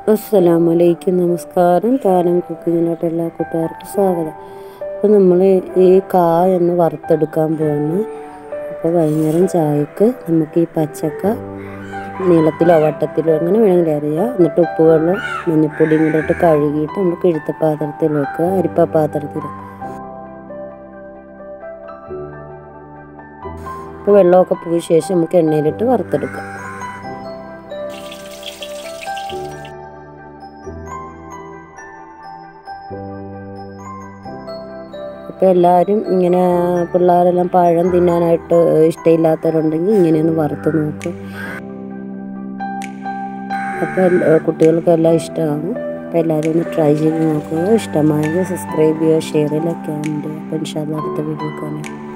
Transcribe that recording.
അസ്സലാമലൈക്കും നമസ്കാരം താനം കുക്കിങ്ങിലോട്ട് എല്ലാ കൂട്ടുകാർക്കും സ്വാഗതം അപ്പോൾ നമ്മൾ ഈ കാ എന്ന് വറുത്തെടുക്കാൻ പോകുന്നു അപ്പോൾ വൈകുന്നേരം ചായക്ക് നമുക്ക് ഈ പച്ചക്ക നീളത്തിലോ വട്ടത്തിലോ അങ്ങനെ വേണമെങ്കിൽ അറിയാം എന്നിട്ട് ഉപ്പ് വെള്ളം മഞ്ഞൾപ്പൊടിയും കൂടെ ഇട്ട് കഴുകിയിട്ട് നമുക്ക് കിഴുത്ത പാത്രത്തിൽ വെക്കുക അരിപ്പ പാത്രത്തിൽ അപ്പോൾ വെള്ളമൊക്കെ പോയ ശേഷം നമുക്ക് എണ്ണയിലിട്ട് വറുത്തെടുക്കാം അപ്പോൾ എല്ലാവരും ഇങ്ങനെ പിള്ളേരെല്ലാം പഴം തിന്നാനായിട്ട് ഇഷ്ടമില്ലാത്തവരുണ്ടെങ്കിൽ ഇങ്ങനെയൊന്ന് വറുത്ത് നോക്കും അപ്പോൾ കുട്ടികൾക്കെല്ലാം എല്ലാം ഇഷ്ടമാകും അപ്പോൾ എല്ലാവരും ഒന്ന് ട്രൈ ചെയ്ത് നോക്കുക ഇഷ്ടമായെങ്കിൽ സബ്സ്ക്രൈബ് ചെയ്യുക ഷെയർ ചെയ്യുക കമൻറ്റ് അപ്പോൾ ഇൻഷാല്ല അടുത്ത വീഡിയോ കാണാം